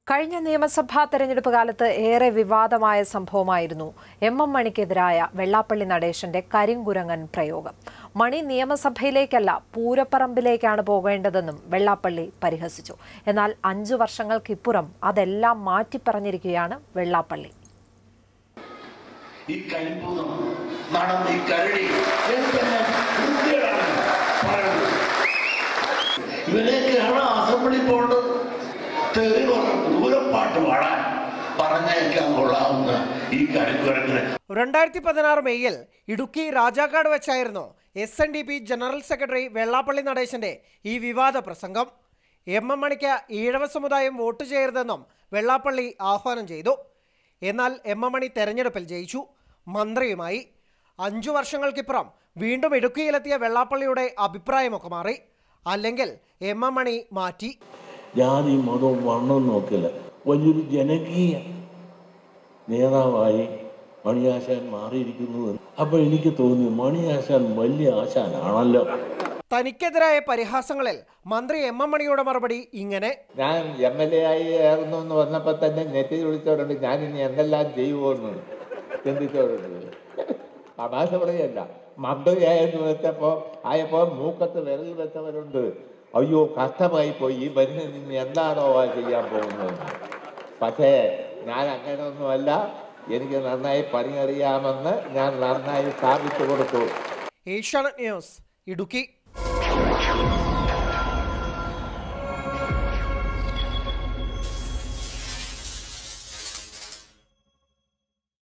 കഴിഞ്ഞ നിയമസഭാ തെരഞ്ഞെടുപ്പ് കാലത്ത് ഏറെ വിവാദമായ സംഭവമായിരുന്നു എം എം മണിക്കെതിരായ വെള്ളാപ്പള്ളി നടേശന്റെ കരിങ്കുരങ്ങൻ പ്രയോഗം മണി നിയമസഭയിലേക്കല്ല പൂരപ്പറമ്പിലേക്കാണ് പോകേണ്ടതെന്നും വെള്ളാപ്പള്ളി പരിഹസിച്ചു എന്നാൽ അഞ്ചു വർഷങ്ങൾക്കിപ്പുറം അതെല്ലാം മാറ്റിപ്പറഞ്ഞിരിക്കുകയാണ് വെള്ളാപ്പള്ളി ഈ കരിപ്പൂതം നടന്ന ഈ കരടി എന്തെല്ലാം വൃത്തികേടാണ് പറയുന്നത് ഇവരെയൊക്കെയാണ് അസംബ്ലി പോകേണ്ടത് തെറി പറഞ്ഞു ദൂരപ്പാട്ട് പാടാൻ പറഞ്ഞേക്കാൻ കൊള്ളാവുന്ന ഈ കരിക്കുരങ്ങിന് രണ്ടായിരത്തി പതിനാറ് മെയ്യിൽ ഇടുക്കി രാജാക്കാട് വെച്ചായിരുന്നു S N D P general secretary Vellappally നടേശന്റെ ഈ വിവാദ പ്രസംഗം എം എം മണിക്ക് ഈഴവ സമുദായം വോട്ട് ചെയ്യരുതെന്നും വെള്ളാപ്പള്ളി ആഹ്വാനം ചെയ്തു എന്നാൽ എം എം മണി തെരഞ്ഞെടുപ്പിൽ ജയിച്ചു മന്ത്രിയുമായി അഞ്ചു വർഷങ്ങൾക്കിപ്പുറം വീണ്ടും ഇടുക്കിയിലെത്തിയ വെള്ളാപ്പള്ളിയുടെ അഭിപ്രായമൊക്കെ മാറി അല്ലെങ്കിൽ എം എം മണി മാറ്റി ജാതി മതവും വർണ്ണവും നോക്കില്ല വലിയൊരു ജനകീയ നേതാവായി മണിയാശാൻ മാറിയിരിക്കുന്നു എന്ന്. അപ്പോൾ എനിക്ക് തോന്നി മണിയാശാൻ വലിയ ആശാനാണല്ലോ തനിക്കെതിരായ പരിഹാസങ്ങളിൽ മന്ത്രി എം എം മണിയുടെ മറുപടി ഇങ്ങനെ ഞാൻ എം എൽ എ ആയി ആയിരുന്നു എന്ന് വന്നപ്പോൾ തന്നെ നെറ്റിൽ വിളിച്ചവരുണ്ട് ഞാൻ ഇനി എന്തെല്ലാം ചെയ്യുമെന്ന് ചിന്തിച്ചവരുണ്ട് തമാശ പറയല്ല മന്ത്രിയായെന്ന് വെച്ചപ്പോൾ ആയപ്പോൾ മൂക്കത്ത് വിരൽ വെച്ചവരുണ്ട് അയ്യോ കഷ്ടമായി പോയി ഈ മനുഷ്യൻ ഇനി എന്താണോ ആ ചെയ്യാൻ പോകുന്നത് പക്ഷേ ഞാൻ അങ്ങനെയൊന്നുമല്ല എനിക്ക് നന്നായി പണിയറിയാമെന്ന് ഞാൻ നന്നായി സ്ഥാപിച്ചു കൊടുത്തു ഏഷ്യാനെറ്റ് ന്യൂസ് ഇടുക്കി